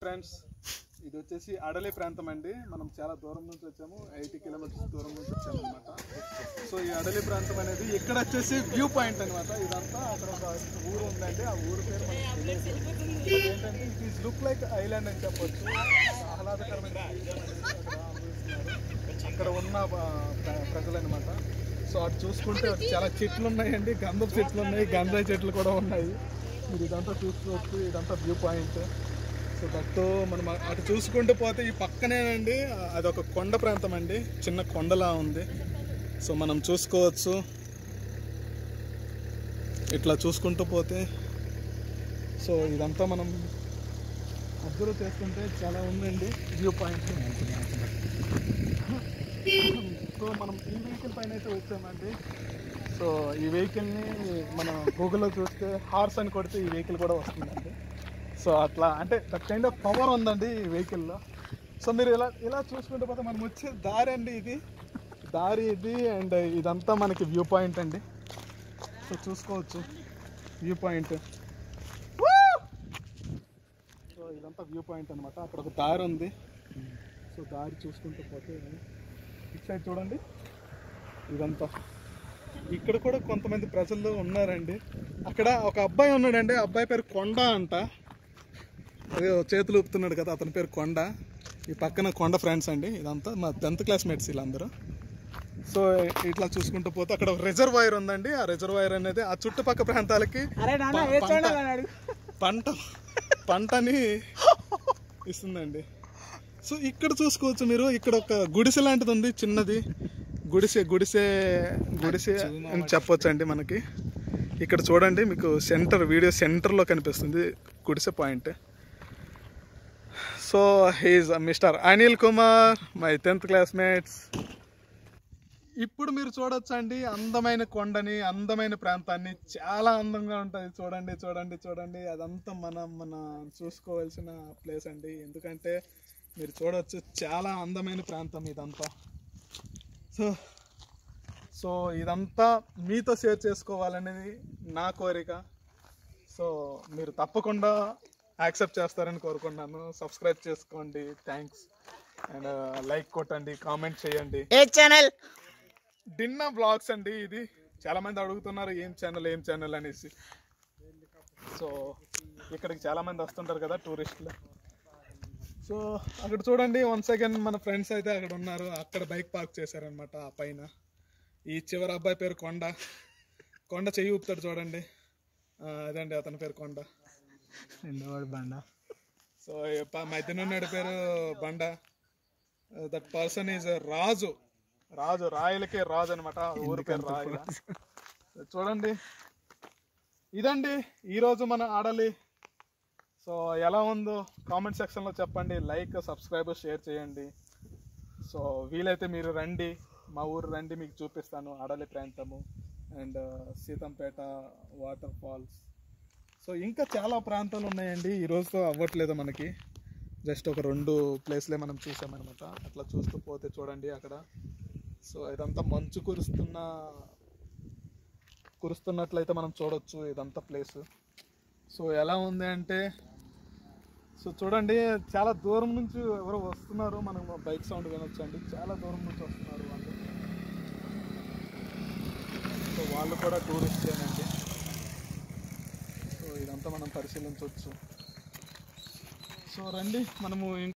Friends ఇది వచ్చేసి అడలి ప్రాంతం అండి మనం చాలా దూరం నుంచి వచ్చాము ఎయిటీ కిలోమీటర్స్ దూరం నుంచి వచ్చాము అనమాట సో ఈ అడలి ప్రాంతం అనేది ఇక్కడ వచ్చేసి వ్యూ పాయింట్ అనమాట ఇదంతా అక్కడ ఒక ఊరు ఉందండి ఆ ఊరు పేరు మనకి తెలియదు. బట్ ఏంటంటే it is look like island అని చెప్పొచ్చు ఆహ్లాదకరమైన జీవితం అనేది అక్కడ అనుభవిస్తున్నారు. అక్కడ ఉన్న ప్రజలు అనమాట సో అటు చూసుకుంటే అటు చాలా చెట్లు ఉన్నాయండి గంధపు చెట్లు ఉన్నాయి గంధాయి చెట్లు కూడా ఉన్నాయి మీరు ఇదంతా చూసుకోవచ్చు ఇదంతా వ్యూ పాయింట్ సో దట్ మనం అటు చూసుకుంటూ పోతే ఈ పక్కనేనండి అదొక కొండ ప్రాంతం అండి చిన్న కొండలా ఉంది సో మనం చూసుకోవచ్చు ఇట్లా చూసుకుంటూ పోతే సో ఇదంతా మనం అబ్జర్వ్ చేసుకుంటే చాలా ఉందండి వ్యూ పాయింట్ సో మనం ఈ వెహికల్ పైన అయితే వచ్చామండి సో ఈ వెహికల్ని మనం గూగుల్లో చూస్తే హార్స్ అని కొడితే ఈ వెహికల్ కూడా వస్తుందండి సో అట్లా అంటే దట్ కైండ్ ఆఫ్ పవర్ ఉందండి ఈ వెహికల్లో సో మీరు ఇలా ఇలా చూసుకుంటే పోతే మనం వచ్చే దారి అండి ఇది దారి ఇది అండ్ ఇదంతా మనకి వ్యూ పాయింట్ అండి సో చూసుకోవచ్చు వ్యూ పాయింట్ సో ఇదంతా వ్యూ పాయింట్ అనమాట అక్కడ ఒక దారి ఉంది సో దారి చూసుకుంటూ పోతే ఇటు సైడ్ చూడండి ఇదంతా ఇక్కడ కూడా కొంతమంది ప్రజలు ఉన్నారండి అక్కడ ఒక అబ్బాయి ఉన్నాడండి ఆ అబ్బాయి పేరు కొండ అంట అదే చేతులు ఊపుతున్నాడు కదా అతని పేరు కొండ ఈ పక్కన కొండ ఫ్రెండ్స్ అండి ఇదంతా మా టెన్త్ క్లాస్మేట్స్ వీళ్ళందరూ సో ఇట్లా చూసుకుంటూ పోతే అక్కడ ఒక రిజర్వాయర్ ఉందండి ఆ రిజర్వాయర్ అనేది ఆ చుట్టుపక్క ప్రాంతాలకి అరే నాన్న ప- ఏ పంట- చూడాలి అన్నాడు పంట పంటని ఇస్తుందండి సో ఇక్కడ చూసుకోవచ్చు మీరు ఇక్కడ ఒక గుడిసె లాంటిది ఉంది చిన్నది గుడిసె గుడిసె గుడిసె అని చెప్పొచ్చు అండి మనకి ఇక్కడ చూడండి మీకు సెంటర్ వీడియో సెంటర్లో కనిపిస్తుంది గుడిసె point so he's mister Anil Kumar my tenth classmates ఇప్పుడు మీరు చూడొచ్చు అండి అందమైన కొండని అందమైన ప్రాంతాన్ని చాలా అందంగా ఉంటుంది చూడండి చూడండి చూడండి అదంతా మనం మన చూసుకోవాల్సిన ప్లేస్ అండి ఎందుకంటే మీరు చూడొచ్చు చాలా అందమైన ప్రాంతం ఇదంతా సో సో ఇదంతా మీతో షేర్ చేసుకోవాలనేది నా కోరిక సో మీరు తప్పకుండా యాక్సెప్ట్ చేస్తారని కోరుకుంటున్నాను సబ్స్క్రైబ్ చేసుకోండి థ్యాంక్స్ అండ్ లైక్ కొట్టండి కామెంట్ చేయండి ఏ ఛానల్ డిన్నా బ్లాగ్స్ అండి ఇది చాలా మంది అడుగుతున్నారు ఏం ఛానల్ ఏం ఛానల్ అనేసి సో ఇక్కడికి చాలా మంది వస్తుంటారు కదా టూరిస్టులు సో అక్కడ చూడండి వన్ సెకండ్ మన ఫ్రెండ్స్ అయితే అక్కడ ఉన్నారు అక్కడ బైక్ పార్క్ చేశారనమాట ఆ పైన ఈ చివరి అబ్బాయి పేరు కొండ కొండ చెయ్యి ఊపుతాడు చూడండి ఆ, అదండి అతని పేరు కొండ రెండోవాడు బండ సో మధ్యనున్నాడు పేరు బండ that person is Raju Raju రాయలకే రాజు అనమాట ఊరి పేరు రాయల చూడండి ఇదండి ఈరోజు మన ఆడలి సో ఎలా ఉందో కామెంట్ సెక్షన్లో చెప్పండి లైక్ సబ్స్క్రైబ్ షేర్ చేయండి సో వీలైతే మీరు రండి మా ఊరు రండి మీకు చూపిస్తాను ఆడలి ప్రాంతము and Seethampeta water falls so ఇంకా చాలా ప్రాంతాలు ఉన్నాయండి ఈ రోజుతో అవ్వట్లేదు మనకి జస్ట్ ఒక రెండు ప్లేస్లే మనం చూసామన్నమాట అట్లా చూస్తూ పోతే చూడండి అక్కడ సో ఇదంతా మంచు కురుస్తున్న కురుస్తున్నట్లయితే మనం చూడొచ్చు ఇదంతా ప్లేస్ సో ఎలా ఉంది అంటే సో చూడండి చాలా దూరం నుంచి ఎవరో వస్తున్నారు మనం బైక్ సౌండ్ వినొచ్చండి చాలా దూరం నుంచి వస్తున్నారు వాళ్ళు సో వాళ్ళు కూడా టూరిస్టేనండి సో ఇదంతా మనం పరిశీలించవచ్చు సో రండి మనము